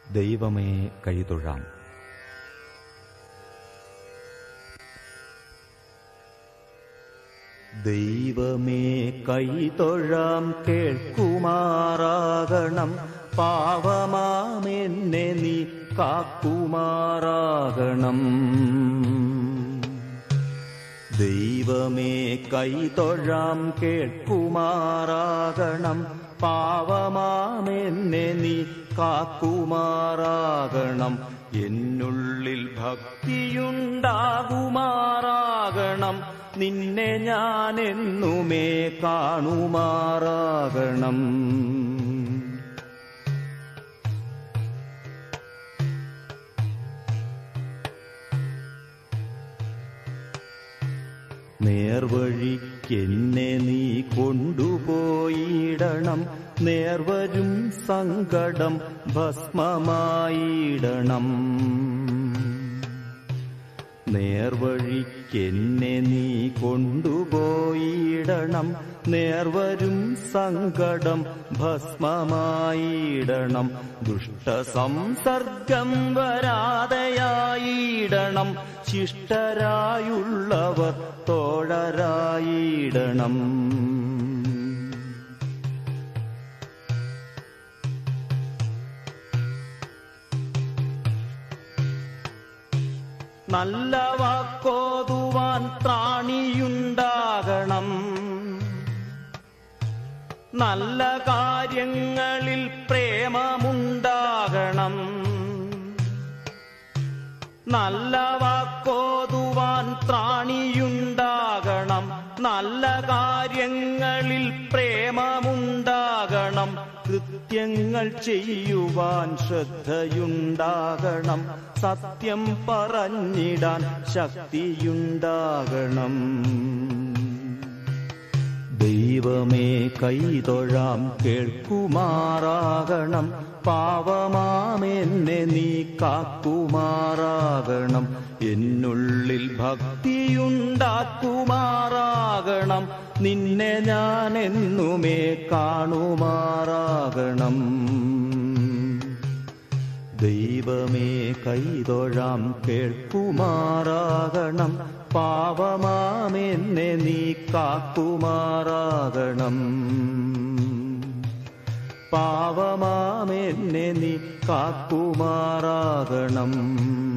ദൈവമേ കൈതൊഴാം ദൈവമേ കൈതൊഴാം കേൾക്കുമാറാകണം പാവമാമെന്നെ നീ കാക്കുമാറാകണം ദൈവമേ കൈതൊഴാം കേൾക്കുമാറാകണം പാവമാമെന്നെ നീ കാക്കുമാറാകണം എന്നുള്ളിൽ ഭക്തിയുണ്ടാകുമാറാകണം നിന്നെ ഞാൻ എന്നുമേ കാണുമാറാകണം നേർവഴിക്കെന്നെ നീ കൊണ്ടുപോയിടണം നേർവരും സങ്കടം ഭസ്മമായിടണം നേർവഴിക്കെന്നെ നീ കൊണ്ടുപോയിടണം നേർവരും സങ്കടം ഭസ്മമായിടണം ദുഷ്ടസംസർഗം വരാതെയായിടണം ശിഷ്ടരായുള്ളവർ തോഴരായിടണം നല്ല വാക്കോതുവാൻ ത്രാണിയുണ്ടാകണം നല്ല കാര്യങ്ങളിൽ പ്രേമമുണ്ടാകണം നല്ല വാക്കോതുവാൻ ത്രാണിയുണ്ടാകണം നല്ല കാര്യങ്ങളിൽ പ്രേമമുണ്ടാകണം കൃത്യങ്ങൾ ചെയ്യുവാൻ ശ്രദ്ധയുണ്ടാകണം സത്യം പറഞ്ഞിടാൻ ശക്തിയുണ്ടാകണം ദൈവമേ കൈതൊഴാം കേൾക്കുമാറാകണം പാവമാമെന്നെ നീ കാക്കുമാറാകണം എന്നുള്ളിൽ ഭക്തിയുണ്ടാക്കുമാറാകണം നിന്നെ ഞാൻ എന്നുമേ കാണുമാറാകണം ദൈവമേ കൈതൊഴാം കേൾക്കുമാറാകണം പാവമാമെന്നെ നീ കാക്കുമാറാകണം പാവമാമെന്നെ നീ കാക്കുമാറാകണം